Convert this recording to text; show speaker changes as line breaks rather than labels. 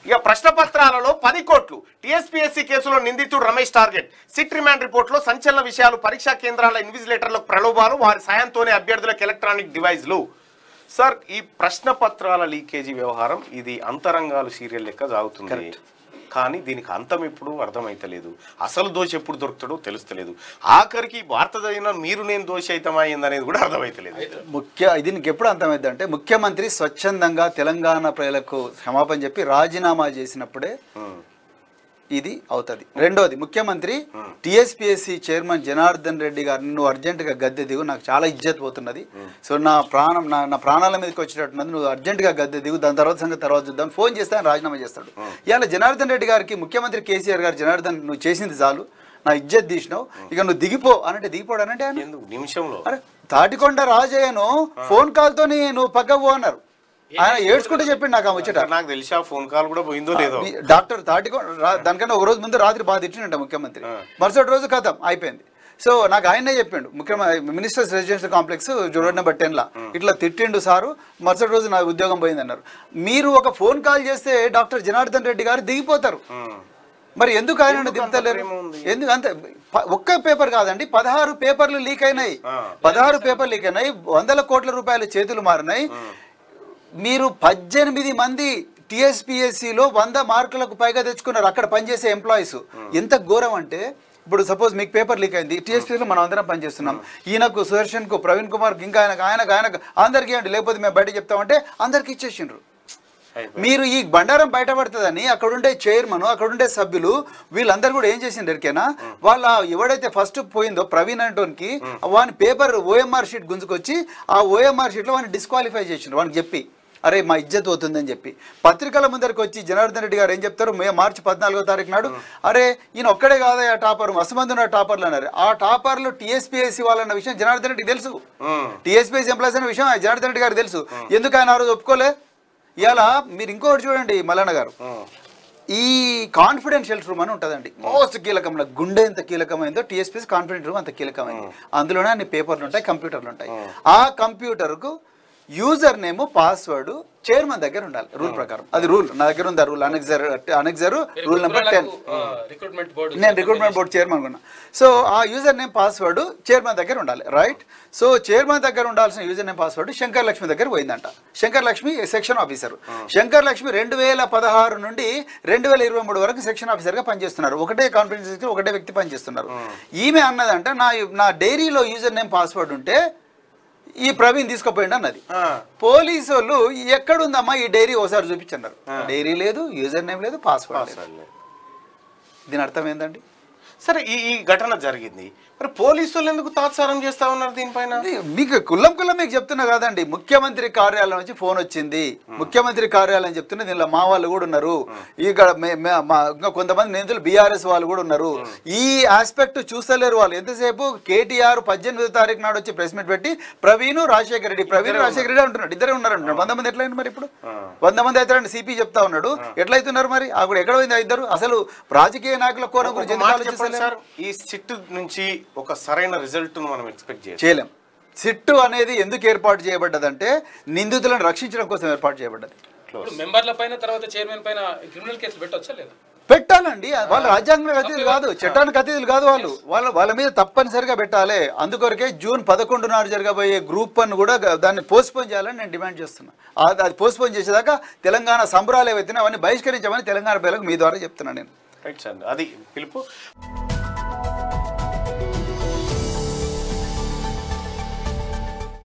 ఇక ప్రశ్న పత్రాలలో పది కోట్లు టీఎస్పీఎస్సీ కేసులో నిందితుడు రమేష్ టార్గెట్ సిట్ రిమాండ్ రిపోర్ట్లో సంచలన విషయాలు పరీక్షా కేంద్రాల ఇన్విజిలేటర్లకు ప్రలోభాలు వారి సాయంతోనే అభ్యర్థులకు ఎలక్ట్రానిక్ డివైజ్లు సార్ ఈ ప్రశ్న పత్రాల లీకేజీ వ్యవహారం ఇది అంతరంగాలు సీరియల్ లెక్క సాగుతుంది కానీ దీనికి అంతం ఎప్పుడు అర్థమైతలేదు అసలు దోషి ఎప్పుడు దొరుకుతాడో తెలుస్తలేదు ఆఖరికి భారత చదివిన మీరు నేను దోషి అవుతామా అనేది కూడా అర్థమైతలేదు
ముఖ్య దీనికి ఎప్పుడు అర్థమైంది అంటే ముఖ్యమంత్రి స్వచ్ఛందంగా తెలంగాణ ప్రజలకు క్షమాపణ చెప్పి రాజీనామా చేసినప్పుడే
ఉమ్.
ఇది అవుతుంది రెండోది ముఖ్యమంత్రి టిఎస్పిఎస్సి చైర్మన్ జనార్దన్ రెడ్డి గారిని నువ్వు అర్జెంటుగా గద్దె దిగు నాకు చాలా ఇజ్జత్ పోతున్నది సో నా ప్రాణం నా నా ప్రాణాల మీదకి వచ్చేటట్టున్నది నువ్వు అర్జెంటుగా గద్దె దిగు దాని తర్వాత సంగతి తర్వాత చూద్దాం ఫోన్ చేస్తే ఆయన రాజీనామా చేస్తాడు ఇవాళ జనార్దన్ రెడ్డి గారికి ముఖ్యమంత్రి కేసీఆర్ గారు జనార్దన్ నువ్వు చేసింది చాలు నా ఇజ్జత్ తీసినావు ఇక నువ్వు దిగిపో అనంటే దిగిపోడు అనంటే ఆయన
ఎందుకు నిమిషంలో
అరే తాటికొండ రాజయ్యను ఫోన్ కాల్తోని నువ్వు పక్కకు పో అన్నారు ఆయన ఏడ్చుకుంటూ చెప్పిండు నాకు ఆ ముచ్చట
నాకు తెలిసి ఆ ఫోన్ కాల్ కూడా పోయిందో లేదో
మీ డాక్టర్ తాటికో రా- దానికన్నా ఒక రోజు ముందు రాత్రి బాగా తిట్టిండ ముఖ్యమంత్రి మరుసటి రోజు కథం అయిపోయింది సో నాకు ఆయనే చెప్పిండు ముఖ్యమంత్రి ministers residential complex road number టెన్లా ఇట్లా తిట్టిండు సారు మరుసటి రోజు నా ఉద్యోగం పోయింది అన్నారు మీరు ఒక ఫోన్ కాల్ చేస్తే డాక్టర్ జనార్దన్ రెడ్డి గారు దిగిపోతారు
ఉమ్.
మరి ఎందుకు ఆయన దిగుతలేరు ఎందుకు అంత ప- ఒక్క పేపర్ కాదండి పదహారు పేపర్లు లీక్ అయినాయి పదహారు పేపర్లు లీక్ అయినాయి వందల కోట్ల రూపాయల చేతులు మారినాయి మీరు పద్దెనిమిది మంది టీఎస్పిఎస్సిలో వంద మార్కులకు పైగా తెచ్చుకున్నారు అక్కడ పనిచేసే ఎంప్లాయీస్ ఎంత ఘోరం అంటే ఇప్పుడు సపోజ్ మీకు పేపర్ లీక్ అయింది టీఎస్పీలో మనం అందరం పనిచేస్తున్నాం ఈయనకు సుదర్శన్కు ప్రవీణ్ కుమార్కి ఇంకా ఆయనకు ఆయనకు ఆయనకు అందరికీ ఇవ్వండి లేకపోతే మేము బయట చెప్తామంటే అందరికి ఇచ్చేసిండ్రు
అయిపోయింది.
మీరు ఈ బండారం బయటపడుతుందని అక్కడుండే చైర్మన్ అక్కడుండే సభ్యులు వీళ్ళందరూ కూడా ఏం చేసిండ్రు ఎరికేనా వాళ్ళ ఎవడైతే ఫస్ట్ పోయిందో ప్రవీణ్ అంటోన్కి వాని పేపర్ ఓఎంఆర్ షీట్ గుంజుకొచ్చి ఆ ఓఎంఆర్ షీట్లో వాడిని డిస్క్వాలిఫై చేసిండ్రు వానికి చెప్పి అరే మా ఇజ్జత్ అవుతుందని చెప్పి పత్రికల ముందరికి వచ్చి జనార్దన్ రెడ్డి గారు ఏం చెప్తారు మే మార్చి పద్నాలుగో తారీఖు నాడు అరే ఈయన ఒక్కడే కాదా ఆ టాపర్ మస్తు మంది ఉన్న టాపర్లు అన్నారు ఆ టాపర్లు టీఎస్పీఎస్సీ వాళ్ళన్న విషయం జనార్దన్ రెడ్డికి తెలుసు
ఉమ్.
టీఎస్పీఎస్ ఎంప్లాయీస్ అనే విషయం జనార్దన్ రెడ్డి గారికి తెలుసు ఎందుకు ఆయన ఆ రోజు ఒప్పుకోలే ఇవాళ మీరు ఇంకొకటి చూడండి మల్లన్న గారు
ఉమ్.
ఈ కాన్ఫిడెన్షియల్ రూమ్ అని ఉంటుందండి మోస్ట్ కీలకమైన గుండె ఎంత కీలకమైందో టీఎస్పీఎస్ కాన్ఫిడెంట్ రూమ్ అంత కీలకమైంది అందులోనే అన్ని పేపర్లు ఉంటాయి కంప్యూటర్లు ఉంటాయి ఆ కంప్యూటర్కు యూజర్ నేమ్ పాస్వర్డ్ చైర్మన్ దగ్గర ఉండాలి రూల్ ప్రకారం అది రూల్ నా దగ్గర ఉంది ఆ rule annexure annexure rule number ten
recruitment board
నేను రిక్రూట్మెంట్ బోర్డు చైర్మన్ ఉన్నా సో ఆ యూజర్ నేమ్ పాస్వర్డ్ చైర్మన్ దగ్గర ఉండాలి రైట్ సో చైర్మన్ దగ్గర ఉండాల్సిన user name password Shankar Lakshmi దగ్గర పోయిందంట శంకర్ లక్ష్మి సెక్షన్ ఆఫీసర్ శంకర్ లక్ష్మి రెండు వేల పదహారు నుండి రెండు వేల ఇరవై మూడు వరకు సెక్షన్ ఆఫీసర్గా పనిచేస్తున్నారు ఒకటే కాన్ఫిడెన్స్ ఒకటే వ్యక్తి పనిచేస్తున్నారు ఈమె అన్నదంట నా నా డైరీలో యూజర్ నేమ్ పాస్వర్డ్ ఉంటే ఈ ప్రవీణ్ తీసుకుపోయిండు అన్నది
ఆ.
పోలీసు వాళ్ళు ఎక్కడుందమ్మా ఈ డైరీ ఒకసారి చూపించన్నారు డైరీ లేదు యూజర్ నేమ్ లేదు పాస్వర్డ్ లేదు దీని అర్థం ఏందండి
సరే ఈ ఈ ఘటన జరిగింది మరి పోలీసులు ఎందుకు తాత్సారం చేస్తా ఉన్నారు దీనిపైన
అది మీకు కుల్లం కుల్లం మీకు చెప్తున్నా కదండి ముఖ్యమంత్రి కార్యాలయం నుంచి ఫోన్ వచ్చింది ముఖ్యమంత్రి కార్యాలయం చెప్తున్నా దీనిలో మా వాళ్ళు కూడా ఉన్నారు ఇక్కడ మే- మే- మా ఇంకా కొంతమంది నిందితులు బీఆర్ఎస్ వాళ్ళు కూడా ఉన్నారు ఈ ఆస్పెక్ట్ చూస్తలేరు వాళ్ళు ఎంతసేపు కేటీఆర్ పద్దెనిమిదో తారీఖు నాడు వచ్చి ప్రెస్ మీట్ పెట్టి ప్రవీణ్ రాజశేఖర రెడ్డి ప్రవీణ్ రాజశేఖర రెడ్డి అంటున్నాడు ఇద్దరే ఉన్నారు అంటున్నాడు వంద మంది ఎట్లయింది మరి ఇప్పుడు వంద మంది అవుతారండి సిపి చెప్తా ఉన్నాడు ఎట్లయితున్నారు మరి అక్కడ ఎక్కడ పోయింది ఆ ఇద్దరు అసలు రాజకీయ నాయకుల కోణం గురించి
ఒక
ఎందుకు
మాట చెప్పండి
ఆలోచిస్తలేరు?
సార్ ఈ సిట్ నుంచి ఒక సరైన రిజల్ట్ మనం ఎక్స్పెక్ట్ చేయాలి
చేయలేం సిట్టు అనేది ఎందుకు ఏర్పాటు చేయబడ్డదంటే నిందితులను రక్షించడం కోసం ఏర్పాటు చేయబడ్డది
ఇప్పుడు మెంబర్ల పైన తర్వాత చైర్మన్ పైన క్రిమినల్ కేసులు పెట్టొచ్చా లేదా
పెట్టాలండి వాళ్ళు రాజ్యాంగ అతిథులు కాదు చట్టానికి అతిథులు కాదు వాళ్ళు వాళ్ళ వాళ్ళ మీద తప్పనిసరిగా పెట్టాలి అందుకొరకే జూన్ పదకొండు నాడు జరగబోయే గ్రూప్ వన్ కూడా గ- దాన్ని పోస్ట్పోన్ చేయాలని నేను డిమాండ్ చేస్తున్నా అది అది పోస్ట్పోన్ చేసేదాకా తెలంగాణ సంబరాలు ఏవైతే అవన్నీ బహిష్కరించామని తెలంగాణ ప్రజలకు మీ ద్వారా చెప్తున్నా నేను
రైట్ సార్ అది పిలుపు